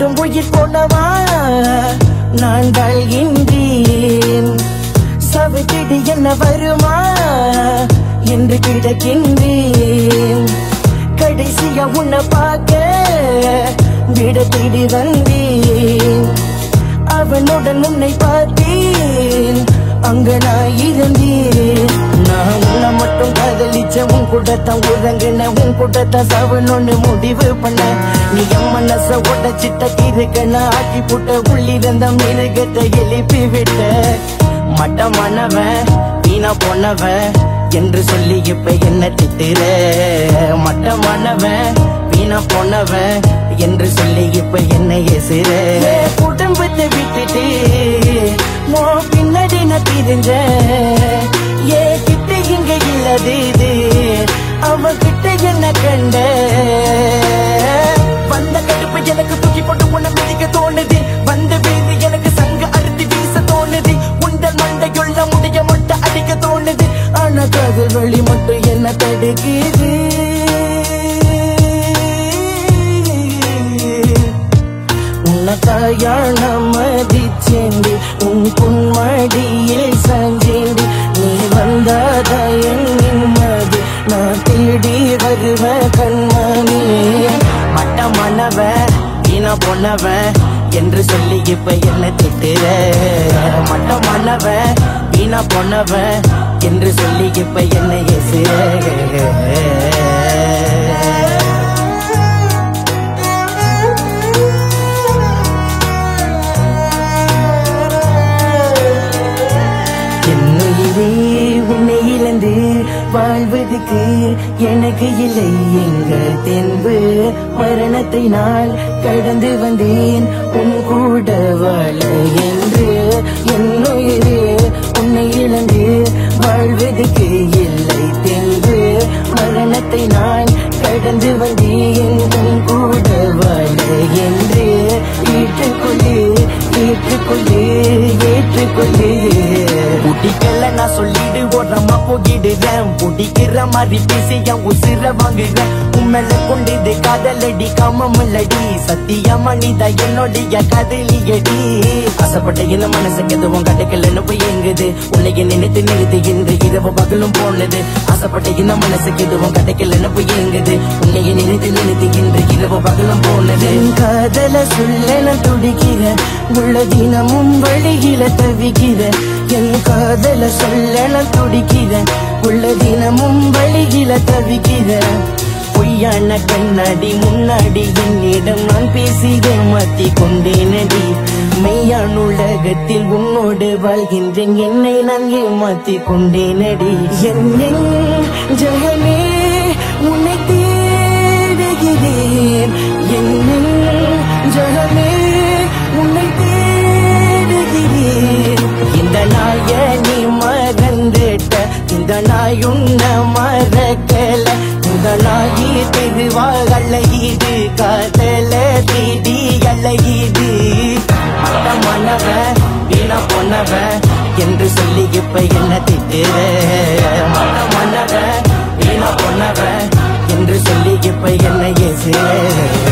விடும் உயிர் போனவா நான் வாழ்கின்றேன் சவுக்கிடு என்ன வருமா என்று கிடக்கின்றேன் கடைசியா உன்னை பார்க்க விட தேடி வந்தேன் அவனுடன் உன்னை பார்த்தேன் அங்க நான் இருந்தேன் நான் உன்னை மட்டும் காதலிச்ச உன் கூட்டத்தான் உறங்கின உன் கூட்டத்தான் சவனொன்னு முடிவு பண்ண நீ என் மனச உடச்சிட்ட இருக்கன ஆக்கி புட்ட உள்ளிருந்த மிருகத்தை எழுப்பி விட்ட மட்டமானவன் வீணா போனவன் என்று சொல்லி இப்ப என்ன திட்டுற மட்டமானவன் வீணா போனவன் என்று சொல்லி இப்ப என்ன எசுற குடும்பத்தை விட்டுட்டு மோ பின்னாடி நான் திரிஞ்ச ஏ கிட்ட இங்க இல்லது இது அவ கிட்ட என்ன கண்ட வந்த கடுப்பு எனக்கு தூக்கி போட்டு உன்னை மிதிக்க தோணுது வந்த வீடு எனக்கு சங்க அறுத்து வீச தோணுது உண்டல் மண்டையுள்ள முடிய மட்டும் அடிக்க தோணுது ஆனா காதல் வழி மட்டும் என்ன தடுக்குது உன்னை தாயான மதிச்சேண்டி உன் புன்மடியில் சாஞ்சேண்டி நீ வந்தாத என் நிம்மதி நான் தேடி வருவ கண்மணி மட்டமானவ வீணா போனவ என்று சொல்லி இப்ப என்ன திட்டுற மட்டமானவ வீணா போனவ என்று சொல்லி இப்ப என்ன எசுற என்னுயிரே உன்னை இழந்து வாழ்வதற்கு எனக்கு இல்லை எங்க தென்பு மரணத்தை நான் கடந்து வந்தேன் உன் கூட வாழ என்று என்னுயிரே உன்னை இழந்து வாழ்வதற்கு இல்லை தென்பு மரணத்தை நான் கடந்து வந்தேன் உன் கூட வாழ என்று ஏற்றுக்கொள்ளு ஏற்றுக்கொள்ளு ஏற்றுக்கொள்ளு பிடிக்கல நான் சொல்லிடு ஓரமா போகிடுறேன் பிடிக்கிற மாதிரி பேசி என் உசிர வாங்குறேன் உண்மையில கொண்டது காதலடி காமமல்லடி சத்தியமா நீதான் என்னுடைய காதலியடி ஆசைப்பட்ட இந்த மனசுக்கு எதுவும் கிடைக்கலன்னு போய் எங்குது உன்னைய நினைத்து நிறுத்து இன்று இரவு பகலும் போனது ஆசைப்பட்ட இந்த மனசுக்கு எதுவும் கிடைக்கலன்னு போய் எங்குது உன்னைய நினைத்து நிறுத்து இன்று இரவு பகலும் போனது காதல சொல்ல நான் துடிக்கிறேன் உள்ள தினமும் வழியில தவிக்கிறேன் என் காதல சொல்ல நான் துடிக்கிறேன் உள்ள தினமும் வழியில தவிக்கிறேன் பொய்யான கண்ணாடி முன்னாடி என்னிடம் நான் பேசி ஏமாத்தி கொண்டேனடி மெய்யான உலகத்தில் உன்னோடு வாழ்கின்றேன் என்னை நான் ஏமாத்தி கொண்டேனடி என்னை ஜெகமே உன்னை தேடுகிறேன் என்னை ஜெகமே உன்னை தேடுகிறேன் இந்த நாய நீ மறந்துட்ட இந்த நாய் உன்ன மறக்கல இந்த நாயி திருவா அழகிது காதல தீடி அழகிது மட்டமானவ வீணா போனவ என்று சொல்லி இப்ப என்ன திட்டுற மட்டமானவ வீணா போனவ என்று சொல்லி இப்ப என்ன ஏசுற